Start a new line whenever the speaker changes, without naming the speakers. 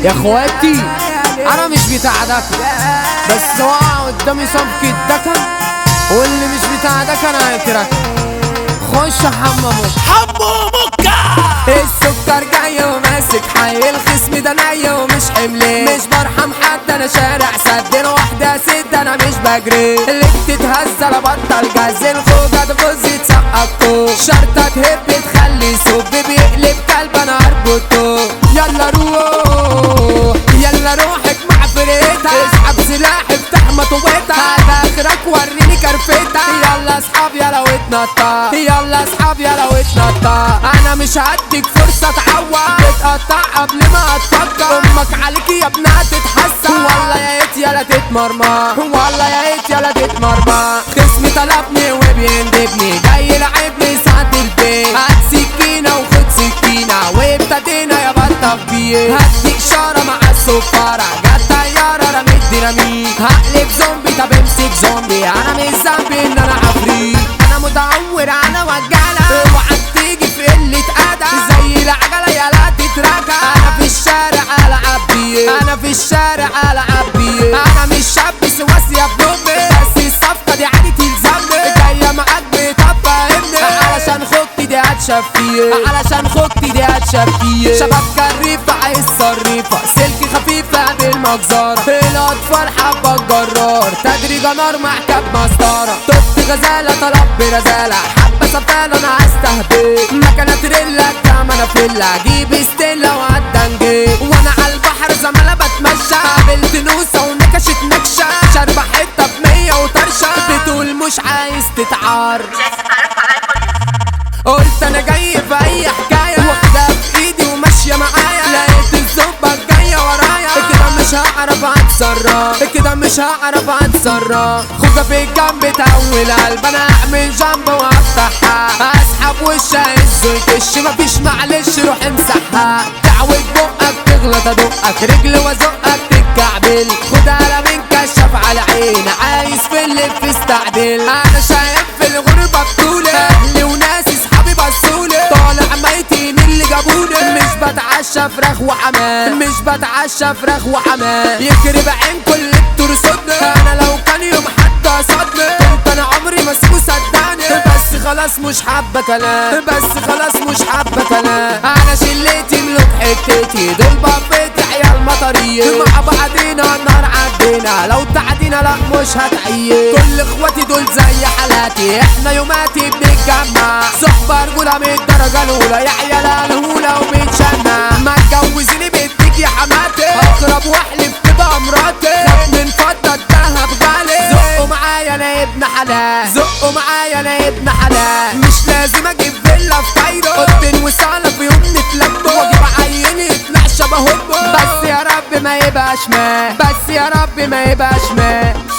يا اخواتي انا مش بتاع دكن بس وقع قدامي صفقة دكن واللي مش بتاع دكن هيتركن خش حمامه
حمو مكة
السكر جاي وماسك حي الخصم ده ني ومش حملي مش برحم حد انا شارع سد واحدة ست انا مش بجري اللي بتتهز انا بطل جاز الخوجة تفوز تسقطه شرطة تهب تخلي صب بيقلب كلب انا اربطه يلا روح يلا روحك مع فرقتها اسحب سلاح افتح مطوبتها هات اخرك وريني كرفتها يلا اصحاب يلا واتنطط يلا اصحاب يلا واتنطط انا مش هديك فرصه تعوض تتقطع قبل ما اتفكر امك عليك يا ابنها تتحسن والله يا ريت يلا تتمرمر والله يا ريت يلا تتمرمر خصمي طلبني وبيندبني جاي لعبني ساعة البيت هات سكينة وخد سكينة وابتدينا يا بطة بيه هدي اشارة مع السفارة جت طيارة رميت ديناميت هقلب زومبي طب امسك زومبي انا مش ذنبي ان انا عفريت انا متعور انا وجالة اوعى تيجي في قلة ادب زي العجلة يلا تترجع انا في الشارع العب بيه انا في الشارع العب بيه انا مش شاب سواسي يا بنوبي بس الصفقة دي عادي تلزمني جاية معاك بطب فاهمني علشان خوجتي دي هتشفيه علشان خوجتي دي هتشفيه شباب كريفة عايز صريفة سلكي خفيفة بالمجزرة الأطفال حبة الجرار تدريج نار مع كاب مسطرة طفت غزالة طلب برزالة حبة سفالة أنا هستهبل مكنة تريلا كمان فيلا جيب ستيلا وعدنجي وأنا على البحر زمالة بتمشى قابلت نوسة ونكشت نكشة شاربة حتة بمية وطرشة بتقول مش عايز تتعار قلت انا جاي في اي حكايه واخدها في ايدي وماشيه معايا لقيت الزبه جايه ورايا كده مش هعرف اتصرف كده مش هعرف اتصرف خوجة في الجنب تقول قلب انا اعمل جنب وافتحها اسحب وش اهز ويكش مفيش معلش روح امسحها تعوج بقك تغلط ادقك رجل وازقك تتكعبل خد قلم انكشف على عين عايز في اللي في استعدل انا شايف في الغربه بطولي اهلي وناسي صحابي بصولي طالع ميتين اللي جابوني مش بتعشى فراخ وحمام مش بتعشى فراخ وحمام يخرب عين كل اللي بترصدني انا لو كان يوم حد قصدني كنت انا عمري ما اسيبه صدقني بس خلاص مش حابه كلام بس خلاص مش حابه كلام انا شلتي ملوك حتتي دول بابتي عيال مطريه مع بعضينا النار عدينا لو تعدينا لا مش هتعيي كل اخواتي دول زي حالاتي احنا يوماتي بنتجمع صحبة رجولة من الدرجة الأولى يا عيال الهولة وبنشمع ما تجوزيني بنتك يا حماتي اقرب واحلف تبقى مراتي خد من فضة الدهب غالي زقوا معايا انا ابن حلال زقوا معايا انا ابن حلال مش لازم اجيب فيلا في كايرو قطن وصالة في يوم نتلم واجيب عيني يطلع شبههم بس يا رب ما يبقاش ماء بس يا رب ما يبقاش ماء